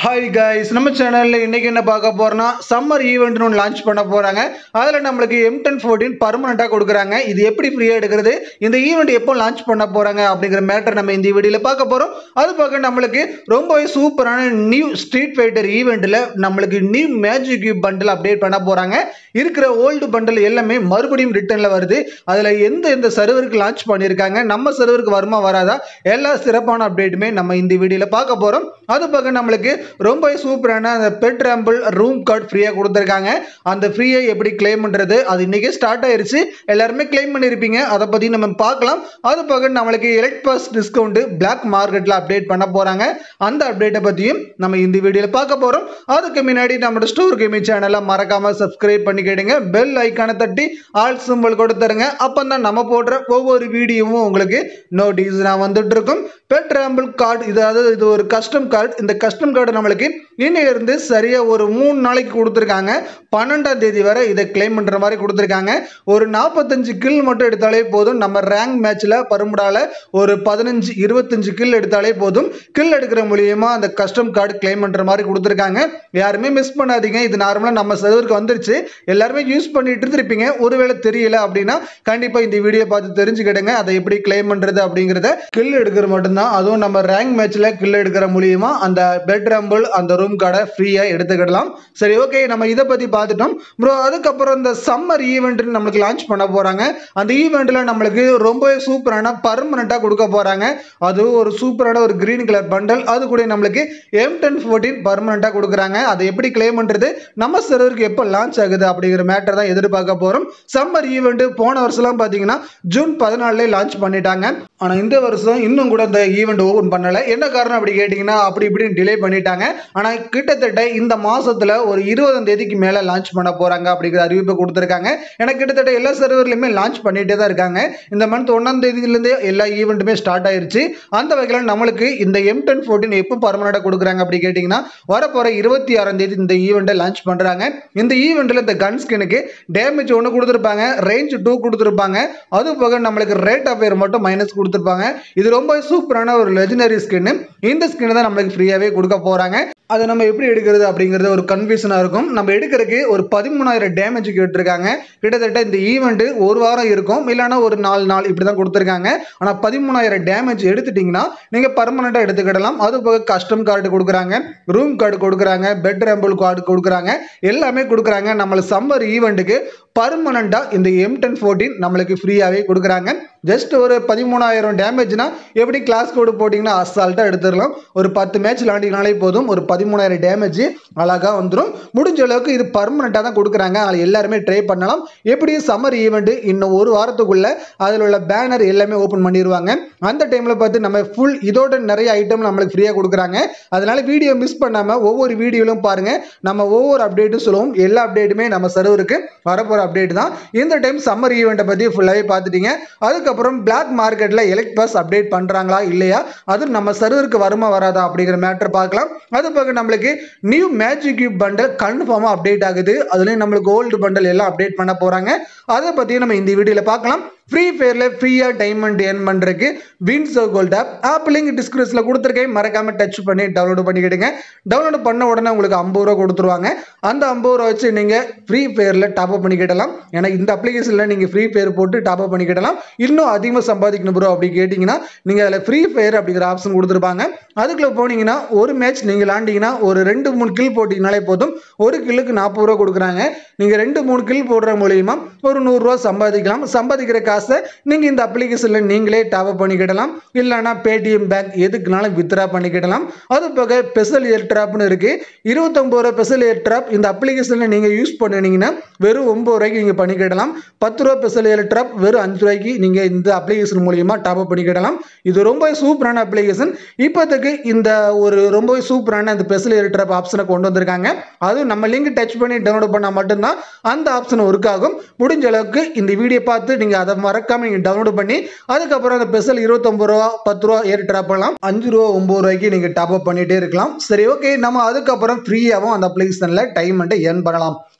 hi guys நம்ம சேனலில் இன்னைக்கு என்ன பார்க்க போறோம்னா சம்மர் ஈவெண்ட்னு ஒன்று லான்ச் பண்ண போறாங்க அதில் நம்மளுக்கு எம் டென் ஃபோர்டீன் பர்மனெண்ட்டாக கொடுக்குறாங்க இது எப்படி ஃப்ரீயாக எடுக்கிறது இந்த ஈவெண்ட் எப்போ லான்ச் பண்ண போறாங்க அப்படிங்கிற மேட்டர் நம்ம இந்த வீடியோவில் பார்க்க போறோம் அது பார்க்க நம்மளுக்கு ரொம்பவே சூப்பரான நியூ ஸ்ட்ரீட் ஃபைட்டர் ஈவெண்ட்டில் நம்மளுக்கு new magic cube bundle update பண்ண போறாங்க இருக்கிற ஓல்டு பண்டில் எல்லாமே மறுபடியும் ரிட்டர்னில் வருது அதில் எந்த எந்த சர்வருக்கு லான்ச் பண்ணியிருக்காங்க நம்ம சர்வருக்கு வருமா வராதா எல்லா சிறப்பான அப்டேட்டுமே நம்ம இந்த வீடியோவில் பார்க்க போகிறோம் அது பார்க்க நம்மளுக்கு ரொம்ப சூப்பரான அந்த பெட் ரேம்பிள் ரூம் கார்டு ஃப்ரீயாக கொடுத்துருக்காங்க அந்த ஃப்ரீயை எப்படி கிளைம் பண்ணுறது அது இன்றைக்கே ஸ்டார்ட் ஆயிருச்சு எல்லாருமே கிளைம் பண்ணியிருப்பீங்க அதை பற்றி நம்ம பார்க்கலாம் அது பார்க்க நம்மளுக்கு எலக்ட் பாஸ் டிஸ்கவுண்ட் பிளாக் மார்க்கெட்டில் அப்டேட் பண்ண போகிறாங்க அந்த அப்டேட்டை பற்றியும் நம்ம இந்த வீடியோவில் பார்க்க போகிறோம் அதுக்கு முன்னாடி நம்மளோட ஸ்டோர் கேமி சேனலை மறக்காமல் சப்ஸ்கிரைப் பண்ணிக்கிடுங்க பெல் ஐக்கானை தட்டி ஆல் சிம்பிள் கொடுத்துருங்க அப்போ தான் நம்ம போடுற ஒவ்வொரு வீடியோவும் உங்களுக்கு நோட்டீஸ்லாம் வந்துட்டு இருக்கும் பெட் ரேம்பிள் கார்டு இதாவது இது ஒரு கஸ்டம் கார்டு இந்த கஸ்டம் கார்டு நம்மளுக்கு இன்னையிலிருந்து சரியாக ஒரு மூணு நாளைக்கு கொடுத்துருக்காங்க பன்னெண்டாம் தேதி வரை இதை கிளைம் பண்ணுற மாதிரி கொடுத்துருக்காங்க ஒரு நாற்பத்தஞ்சு கில் மட்டும் எடுத்தாலே போதும் நம்ம ரேங்க் மேட்ச்சில் பருமுடால ஒரு பதினஞ்சு இருபத்தஞ்சு கில் எடுத்தாலே போதும் கில் எடுக்கிற மூலியமா அந்த கஸ்டம் கார்டு கிளைம் பண்ணுற மாதிரி கொடுத்துருக்காங்க யாருமே மிஸ் பண்ணாதீங்க இது நார்மலாக நம்ம சர்வருக்கு வந்துருச்சு எல்லாருமே யூஸ் பண்ணிட்டு இருப்பீங்க ஒருவேளை தெரியல அப்படின்னா கண்டிப்பாக இந்த வீடியோ பார்த்து தெரிஞ்சுக்கிடுங்க அதை எப்படி கிளைம் பண்ணுறது அப்படிங்கிறத கில் எடுக்கிற மட்டும்தான் அதுவும் நம்ம ரேங்க் மேட்ச்சில் கில் எடுக்கிற மூலியமா அந்த பெட் ரம்பிள் அந்த ரூம் கார்டை ஃப்ரீயாக எடுத்துக்கிடலாம் சரி ஓகே நம்ம இதை பற்றி பார்த்துட்டோம் ப்ரோ அதுக்கப்புறம் இந்த சம்மர் ஈவெண்ட் நம்மளுக்கு லான்ச் பண்ண போகிறாங்க அந்த ஈவெண்ட்டில் நம்மளுக்கு ரொம்பவே சூப்பரான பர்மனெண்ட்டாக கொடுக்க போகிறாங்க அதுவும் ஒரு சூப்பரான ஒரு கிரீன் கலர் பண்டல் அது கூட நம்மளுக்கு எம் டென் ஃபோர்டீன் பர்மனெண்ட்டாக கொடுக்குறாங்க அதை எப்படி கிளைம் பண்ணுறது நம்ம சர்வருக்கு எப்போ லான்ச் ஆகுது அப்படிங்கிற மேட்டர் தான் எதிர்பார்க்க போகிறோம் சம்மர் ஈவெண்ட்டு போன வருஷம்லாம் பார்த்தீங்கன்னா ஜூன் பதினாலே லான்ச் பண்ணிட்டாங்க ஆனால் இந்த வருஷம் இன்னும் கூட இந்த ஈவெண்ட் ஓப்பன் பண்ணலை என்ன காரணம் அப்படி கேட்டிங்கன்னா அப்படி இப்படின்னு டிலே பண்ணிட்டாங்க ஆனால் கிட்டத்தட்ட இந்த மாசத்துல ஒரு இருபதாம் தேதிக்கு மேலே லான்ச் பண்ண போகிறாங்க அப்படிங்கிற அறிவிப்பை கொடுத்துருக்காங்க ஏன்னா கிட்டத்தட்ட எல்லா சர்வர்லையுமே லான்ச் பண்ணிட்டே தான் இருக்காங்க இந்த மந்த் ஒன்றாம் தேதியிலேருந்தே எல்லா ஈவெண்ட்டுமே ஸ்டார்ட் ஆயிருச்சு அந்த வகையில் நம்மளுக்கு இந்த எம் டென் ஃபோர்டீன் எப்போ பர்மனெண்ட்டாக கொடுக்குறாங்க அப்படி கேட்டிங்கன்னா வரப்போகிற இருபத்தி ஆறாம் தேதி இந்த ஈவெண்ட்டை லான்ச் பண்ணுறாங்க இந்த ஈவெண்ட்டில் இந்த கன் ஸ்கினுக்கு டேமேஜ் ஒன்று கொடுத்துருப்பாங்க ரேஞ்ச் டூ கொடுத்துருப்பாங்க அது போக நம்மளுக்கு ரேட் ஆஃப் ஃபயர் மட்டும் மைனஸ் கொடுத்துருப்பாங்க இது ரொம்ப சூப்பரான ஒரு லெஜனரி ஸ்கின்னு இந்த ஸ்கின் தான் நம்மளுக்கு ஃப்ரீயாகவே கொடுக்க போகிறாங்க அதை நம்ம எப்படி எடுக்கிறது அப்படிங்கிறது ஒரு கன்ஃபியூஷனாக இருக்கும் நம்ம எடுக்கிறதுக்கு ஒரு பதிமூணாயிரம் டேமேஜ் கேட்டிருக்காங்க கிட்டத்தட்ட இந்த ஈவெண்ட்டு ஒரு வாரம் இருக்கும் இல்லைன்னா ஒரு நாலு நாள் இப்படி தான் கொடுத்துருக்காங்க ஆனால் பதிமூணாயிரம் டேமேஜ் எடுத்துட்டிங்கன்னா நீங்கள் பர்மனெண்ட்டாக எடுத்துக்கிடலாம் அது போக கஸ்டம் கார்டு கொடுக்குறாங்க ரூம் கார்டு கொடுக்குறாங்க பெட் ரேம்பிள் கார்டு கொடுக்குறாங்க எல்லாமே கொடுக்குறாங்க நம்மளுக்கு சம்மர் ஈவெண்ட்டுக்கு பர்மனெண்ட்டாக இந்த எம் டென் ஃபோர்டீன் நம்மளுக்கு ஃப்ரீயாகவே கொடுக்குறாங்க ஜஸ்ட் ஒரு பதிமூணாயிரம் டேமேஜ்னா எப்படி கிளாஸ் கோடு போட்டிங்கன்னா அசால்ட்டாக எடுத்துடலாம் ஒரு பத்து மேட்ச் விளாண்டினாலே போதும் ஒரு பதிமூணாயிரம் டேமேஜ் அழகாக வந்துடும் முடிஞ்ச அளவுக்கு இது பர்மனெண்ட்டாக தான் கொடுக்குறாங்க அதில் எல்லாருமே ட்ரை பண்ணலாம் எப்படியும் சம்மர் ஈவெண்ட்டு இன்னும் ஒரு வாரத்துக்குள்ள அதில் உள்ள பேனர் எல்லாமே ஓப்பன் பண்ணிடுவாங்க அந்த டைமில் பார்த்து நம்ம ஃபுல் இதோட நிறைய ஐட்டம் நம்மளுக்கு ஃப்ரீயாக கொடுக்குறாங்க அதனால வீடியோ மிஸ் பண்ணாமல் ஒவ்வொரு வீடியோவிலும் பாருங்கள் நம்ம ஒவ்வொரு அப்டேட்டும் சொல்லுவோம் எல்லா அப்டேட்டுமே நம்ம சர்வருக்கு வரப்போகிற அப்டேட் தான் இந்த டைம் சம்மர் ஈவெண்ட்டை பற்றி ஃபுல்லாகவே பார்த்துட்டீங்க அதுக்கப்புறம் பிளாக் மார்க்கெட்டில் எலக்ட் பாஸ் அப்டேட் பண்ணுறாங்களா இல்லையா அது நம்ம சர்வருக்கு வருமா வராதா அப்படிங்கிற மேட்டர் பார்க்கலாம் அது பார்க்க நம்மளுக்கு நியூ மேஜிக் கியூப் பண்டல் கன்ஃபார்மாக அப்டேட் ஆகுது அதுலேயும் நம்மளுக்கு ஓல்டு பண்டல் எல்லாம் அப்டேட் பண்ண போகிறாங்க அதை பற்றி நம்ம இந்த வீடியோவில் பார்க்கலாம் ஃப்ரீ ஃபயரில் ஃப்ரீயாக டைமண்ட் ஏர்ன் பண்ணுறதுக்கு wins gold app app link டிஸ்கிரிப்ஷனில் கொடுத்துருக்கேன் மறக்காமல் டச் பண்ணி டவுன்லோட் பண்ணிக்கிடுங்க டவுன்லோட் பண்ண உடனே உங்களுக்கு ஐம்பது ரூபா கொடுத்துருவாங்க அந்த ஐம்பது ரூபா வச்சு நீங்கள் ஃப்ரீ ஃபயரில் டாப் அப் பண்ணிக்கிடலாம் ஏன்னா இந்த அப்ளிகேஷனில் நீங்கள் ஃப்ரீ ஃபயர் போட்டு டாப் அப் பண்ணிக்கிடலாம் இன்னும் அதிகமாக சம்பாதிக்கணும் ப்ரோ அப்படி கேட்டிங்கன்னா நீங்கள் அதில் ஃப்ரீ ஃபயர் அப்படிங்கிற ஆப்ஷன் கொடுத்துருப்பாங்க அதுக்குள்ளே போனீங்கன்னா ஒரு மேட்ச் நீங்கள் விளாண்டிங்கன்னா ஒரு ரெண்டு மூணு கில் போட்டிங்கனாலே போதும் ஒரு கில்லுக்கு நாற்பது ரூபா கொடுக்குறாங்க நீங்கள் ரெண்டு மூணு கில் போடுற மூலியமா ஒரு நூறுரூவா சம்பாதிக்கலாம் சம்பாதிக்கிற காசை நீங்கள் இந்த அப்ளிகேஷனில் நீங்களே டாப் அப் பண்ணிக்கிடலாம் இல்லைனா பேடிஎம் பேங்க் எதுக்குனாலும் வித்ரா பண்ணிக்கிடலாம் அது போக ஸ்பெஷல் ஏர் ட்ராப்னு இருக்குது இருபத்தொம்பது ரூபா ஸ்பெஷல் ஏர் ட்ராப் இந்த அப்ளிகேஷனில் நீங்கள் யூஸ் பண்ணினீங்கன்னா வெறும் ஒம்பது ரூபாய்க்கு நீங்கள் பண்ணிக்கிடலாம் பத்து ரூபா ஸ்பெஷல் ஏர் ட்ராப் வெறும் அஞ்சு ரூபாய்க்கு நீங்கள் இந்த அப்ளிகேஷன் மூலியமாக டாப் அப் பண்ணிக்கிடலாம் இது ரொம்ப சூப்பரான அப்ளிகேஷன் இப்போதைக்கு இந்த ஒரு ரொம்ப சூப்பரான அந்த ஸ்பெஷல் ஏர் ட்ராப் ஆப்ஷனை கொண்டு வந்திருக்காங்க அதுவும் நம்ம லிங்க் டச் பண்ணி டவுன்லோட் பண்ணால் மட்டும்தான் அந்த ஆப்ஷன் ஒர்க் ஆகும் முடிஞ்ச அளவுக்கு இந்த வீடியோ பார்த்து நீங்கள் அதை மறக்காம நீங்கள் டவுன்லோட் பண்ணி அதுக்கப்புறம் அந்த ஸ்பெஷல் இருபத்தொம்பது ரூபா பத்து ரூபா ஏர் ட்ராப் பண்ணலாம் அஞ்சு ரூபா ஒம்பது ரூபாய்க்கு நீங்கள் டாப் அப் பண்ணிகிட்டே இருக்கலாம் சரி ஓகே நம்ம அதுக்கப்புறம் ஃப்ரீயாகவும் அந்த அப்ளிகேஷனில் டைம் ஏர்ன் பண்ணலாம்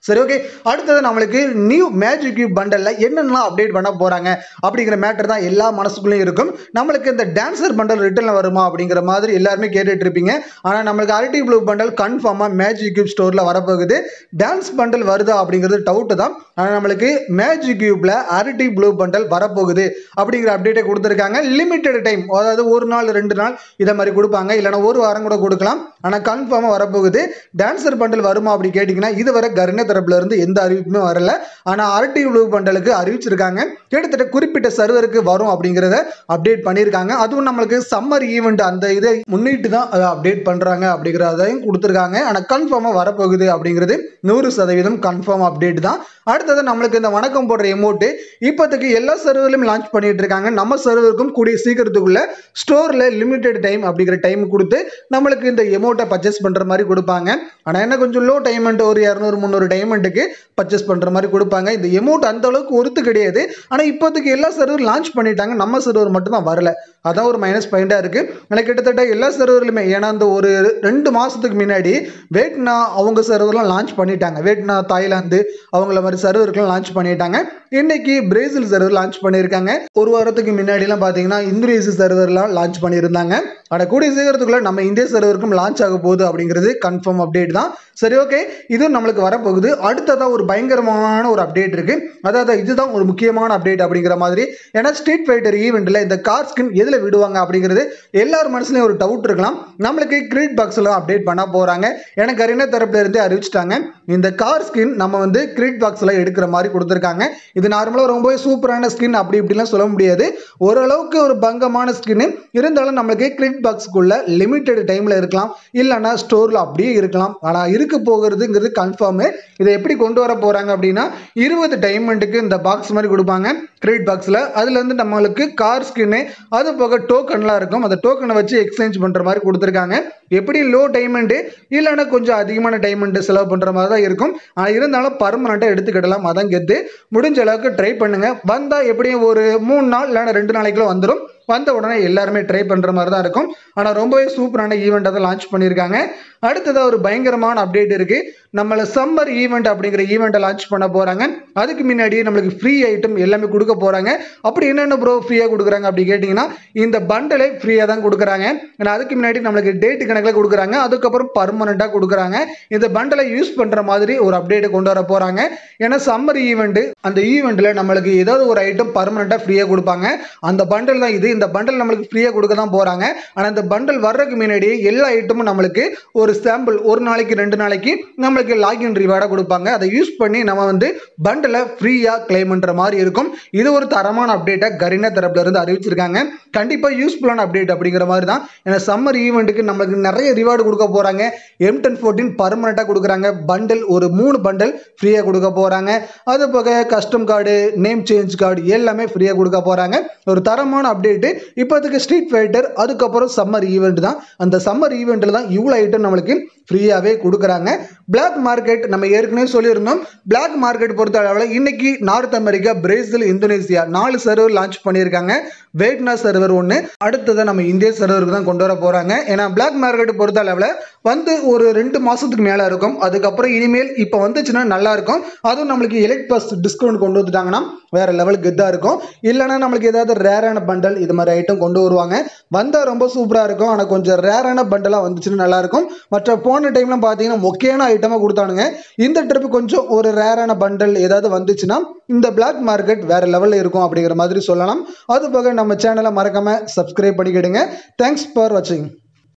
சரி ஓகே அடுத்தது நம்மளுக்கு நியூ மேஜிக் கியூப் பண்டலில் என்னென்னலாம் அப்டேட் பண்ண போகிறாங்க அப்படிங்கிற மேட்டர் தான் எல்லா மனசுக்குள்ளேயும் இருக்கும் நம்மளுக்கு இந்த டான்சர் பண்டல் ரிட்டர்னில் வருமா அப்படிங்கிற மாதிரி எல்லாருமே கேட்டுட்டு இருப்பீங்க ஆனால் நம்மளுக்கு அல்டி ப்ளூ பண்டல் கன்ஃபார்மாக மேஜிக் கியூப் ஸ்டோரில் வரப்போகுது டான்ஸ் பண்டல் வருதா அப்படிங்கிறது டவுட்டு தான் ஆனால் நம்மளுக்கு மேஜிக் கியூப்பில் அரிட்டி ப்ளூ பண்டல் வரப்போகுது அப்படிங்கிற அப்டேட்டை கொடுத்துருக்காங்க லிமிட்டெட் டைம் அதாவது ஒரு நாள் ரெண்டு நாள் இதை மாதிரி கொடுப்பாங்க இல்லைன்னா ஒரு வாரம் கூட கொடுக்கலாம் ஆனால் கன்ஃபார்மாக வரப்போகுது டான்சர் பண்டல் வருமா அப்படி கேட்டிங்கன்னா இதுவரை கருணை தரப்புல இருந்து எந்த அறிவிப்புமே வரல ஆனால் அரட்டி ப்ளூ பண்டலுக்கு அறிவிச்சிருக்காங்க கிட்டத்தட்ட குறிப்பிட்ட சர்வருக்கு வரும் அப்படிங்கிறத அப்டேட் பண்ணியிருக்காங்க அதுவும் நம்மளுக்கு சம்மர் ஈவெண்ட் அந்த இதை முன்னிட்டு தான் அதை அப்டேட் பண்ணுறாங்க அப்படிங்கிறதையும் கொடுத்துருக்காங்க ஆனால் கன்ஃபார்மாக வரப்போகுது அப்படிங்கிறது நூறு சதவீதம் கன்ஃபார்ம் அப்டேட் தான் அடுத்தது நம்மளுக்கு இந்த வணக்கம் போடுற எமௌண்ட்டு இப்போதைக்கு எல்லா சர்வர்லையும் லான்ச் பண்ணிட்டு இருக்காங்க நம்ம சர்வருக்கும் கூடிய சீக்கிரத்துக்குள்ள ஸ்டோரில் லிமிடெட் டைம் அப்படிங்கிற டைம் கொடுத்து நம்மளுக்கு இந்த எமௌண்ட்டை பர்ச்சேஸ் பண்ணுற மாதிரி கொடுப்பாங்க ஆனால் என்ன கொஞ்சம் லோ டைமண்ட் ஒரு இரநூறு முந்நூறு டைமண்ட்டுக்கு பர்ச்சேஸ் பண்ணுற மாதிரி கொடுப்பாங்க இந்த எமௌண்ட் அந்த அளவுக்கு ஒருத்து கிடையாது ஆனால் இப்போதைக்கு எல்லா சர்வர் லான்ச் பண்ணிட்டாங்க நம்ம சர்வர் மட்டும் தான் வரல அதான் ஒரு மைனஸ் பாயிண்டாக இருக்குது ஆனால் கிட்டத்தட்ட எல்லா சர்வர்லையுமே ஏன்னா அந்த ஒரு ரெண்டு மாதத்துக்கு முன்னாடி வேட்னா அவங்க சர்வர்லாம் லான்ச் பண்ணிட்டாங்க வேட்னா தாய்லாந்து அவங்கள மாதிரி சர்வருக்குலாம் லான்ச் பண்ணிட்டாங்க இன்னைக்கு பிரேசில் சர்வர் லான்ச் பண்ணியிருக்காங்க ஒரு வாரத்துக்கு முன்னாடிலாம் பார்த்தீங்கன்னா இந்தோனேசிய சர்வர்லாம் லான்ச் பண்ணியிருந்தாங்க ஆனால் கூடிய சீக்கிரத்துக்குள்ள நம்ம இந்திய சர்வருக்கும் லான்ச் ஆக போகுது அப்படிங்கிறது கன்ஃபார்ம் அப்டேட் தான் சரி ஓகே இதுவும் நம்மளுக்கு வரப்போகுது அடுத்ததாக ஒரு பயங்கரமான ஒரு அப்டேட் இருக்கு அதாவது இதுதான் ஒரு முக்கியமான அப்டேட் அப்படிங்கிற மாதிரி ஏன்னா ஸ்ட்ரீட் ஃபைட்டர் ஈவெண்ட்டில் இந்த கார் ஸ்கின் எதில் விடுவாங்க அப்படிங்கிறது எல்லார் மனசுலையும் ஒரு டவுட் இருக்கலாம் நம்மளுக்கு கிரிட் பாக்ஸில் அப்டேட் பண்ண போகிறாங்க ஏன்னா கரீனா தரப்புல இருந்தே அறிவிச்சிட்டாங்க இந்த கார் ஸ்கின் நம்ம வந்து கிரிட் பாக்ஸில் எடுக்கிற மாதிரி கொடுத்துருக்காங்க இது நார்மலாக ரொம்பவே சூப்பரான ஸ்கின் அப்படி இப்படிலாம் சொல்ல முடியாது ஓரளவுக்கு ஒரு பங்கமான ஸ்கின்னு இருந்தாலும் நம்மளுக்கு கிரிட் பாக்ஸுக்குள்ள லிமிட்டெட் டைமில் இருக்கலாம் இல்லைன்னா ஸ்டோரில் அப்படியே இருக்கலாம் ஆனால் இருக்க போகிறதுங்கிறது கன்ஃபார்மு இதை எப்படி கொண்டு வர போகிறாங்க அப்படின்னா இருபது டைமண்டுக்கு இந்த பாக்ஸ் மாதிரி கொடுப்பாங்க கிரெடிட் பாக்ஸில் அதில் வந்து நம்மளுக்கு கார் ஸ்கின்னு அது போக டோக்கன்லாம் இருக்கும் அந்த டோக்கனை வச்சு எக்ஸ்சேஞ்ச் பண்ணுற மாதிரி கொடுத்துருக்காங்க எப்படி லோ டைமண்டு இல்லைன்னா கொஞ்சம் அதிகமான டைமண்டு செலவு பண்ணுற மாதிரி தான் இருக்கும் ஆனால் இருந்தாலும் பர்மனெண்ட்டாக எடுத்துக்கிடலாம் அதான் கெத்து முடிஞ்ச அளவுக்கு ட்ரை பண்ணுங்கள் வந்தால் எப்படியும் ஒரு மூணு நாள் இல்லைன்னா ரெண்டு நாளைக்குள்ள வந்துடும் வந்த உடனே எல்லாருமே ட்ரை பண்ணுற மாதிரி தான் இருக்கும் ஆனால் ரொம்பவே சூப்பரான ஈவெண்ட்டை தான் லான்ச் பண்ணியிருக்காங்க அடுத்ததாக ஒரு பயங்கரமான அப்டேட் இருக்குது நம்மளை சம்மர் ஈவெண்ட் அப்படிங்கிற ஈவெண்ட்டை லான்ச் பண்ண போகிறாங்க அதுக்கு முன்னாடி நம்மளுக்கு ஃப்ரீ ஐட்டம் எல்லாமே கொடுக்க போகிறாங்க அப்படி என்னென்ன ப்ரோ ஃப்ரீயாக கொடுக்குறாங்க அப்படி கேட்டிங்கன்னா இந்த பண்டலே ஃப்ரீயாக தான் கொடுக்குறாங்க ஏன்னா அதுக்கு முன்னாடி நம்மளுக்கு டேட்டு கணக்கில் கொடுக்குறாங்க அதுக்கப்புறம் பர்மனெண்ட்டாக கொடுக்குறாங்க இந்த பண்டலை யூஸ் பண்ணுற மாதிரி ஒரு அப்டேட்டை கொண்டு வர போகிறாங்க ஏன்னா சம்மர் ஈவெண்ட்டு அந்த ஈவெண்ட்டில் நம்மளுக்கு ஏதாவது ஒரு ஐட்டம் பர்மனெண்ட்டாக ஃப்ரீயாக கொடுப்பாங்க அந்த பண்டல் தான் இது இந்த பண்டல் நம்மளுக்கு ஃப்ரீயாக கொடுக்க தான் போகிறாங்க ஆனால் இந்த பண்டல் வர்றதுக்கு முன்னாடி எல்லா ஐட்டமும் நம்மளுக்கு ஒரு சாம்பிள் ஒரு நாளைக்கு ரெண்டு நாளைக்கு நம்மளுக்கு லாகின் ரிவார்டாக கொடுப்பாங்க அதை யூஸ் பண்ணி நம்ம வந்து பண்டலை ஃப்ரீயாக கிளைம் பண்ணுற மாதிரி இருக்கும் இது ஒரு தரமான அப்டேட்டை கரீனா தரப்புல இருந்து அறிவிச்சிருக்காங்க கண்டிப்பாக யூஸ்ஃபுல்லான அப்டேட் அப்படிங்கிற மாதிரி தான் ஏன்னா சம்மர் ஈவெண்ட்டுக்கு நம்மளுக்கு நிறைய ரிவார்டு கொடுக்க போகிறாங்க எம் டென் ஃபோர்டீன் பர்மனெண்ட்டாக கொடுக்குறாங்க பண்டல் ஒரு மூணு பண்டல் ஃப்ரீயாக கொடுக்க போகிறாங்க அது போக custom card name change card எல்லாமே ஃப்ரீயாக கொடுக்க போகிறாங்க ஒரு தரமான அப்டேட்டு இப்போதைக்கு ஸ்ட்ரீட் ஃபைட்டர் அதுக்கப்புறம் சம்மர் ஈவெண்ட் தான் அந்த சம்மர் ஈவெண்ட்டில் தான் இவ்வளோ ஐட்டம் நம்மளுக்கு ஃப்ரீயாகவே கொடுக்குறாங்க பிளாக் மார்க்கெட் நம்ம ஏற்கனவே சொல்லியிருந்தோம் பிளாக் மார்க்கெட் பொறுத்த அளவில் இன்னைக்கு நார்த் அமெரிக்கா பிரேசில் இந்தோனேசியா நாலு சர்வர் லான்ச் பண்ணியிருக்காங்க வேட்னா சர்வர் ஒன்று அடுத்ததை நம்ம இந்திய சர்வருக்கு தான் கொண்டு வர போகிறாங்க ஏன்னா பிளாக் மார்க்கெட் பொறுத்த அளவில் வந்து ஒரு ரெண்டு மாதத்துக்கு மேலே இருக்கும் அதுக்கப்புறம் இனிமேல் இப்போ வந்துச்சுன்னா நல்லா இருக்கும் அதுவும் நம்மளுக்கு எலக்ட் பஸ் டிஸ்கவுண்ட் கொண்டு வந்துட்டாங்கன்னா வேற லெவலுக்கு இதாக இருக்கும் இல்லைன்னா நம்மளுக்கு ஏதாவது ரேரான பண்டல் இது மாதிரி ஐட்டம் கொண்டு வருவாங்க வந்தால் ரொம்ப சூப்பராக இருக்கும் ஆனால் கொஞ்சம் ரேரான பண்டலாக வந்துச்சுன்னா நல்லா இருக்கும் மற்ற போன டைம்லாம் பார்த்தீங்கன்னா மொக்கையான ஐட்டமாக கொடுத்தானுங்க இந்த ட்ரிப் கொஞ்சம் ஒரு ரேரான பண்டல் ஏதாவது வந்துச்சுன்னா இந்த பிளாக் மார்க்கெட் வேற லெவலில் இருக்கும் அப்படிங்கிற மாதிரி சொல்லலாம் அது போக நம்ம சேனலை மறக்காம சப்ஸ்கிரைப் பண்ணிக்கிடுங்க தேங்க்ஸ் ஃபார் வாட்சிங்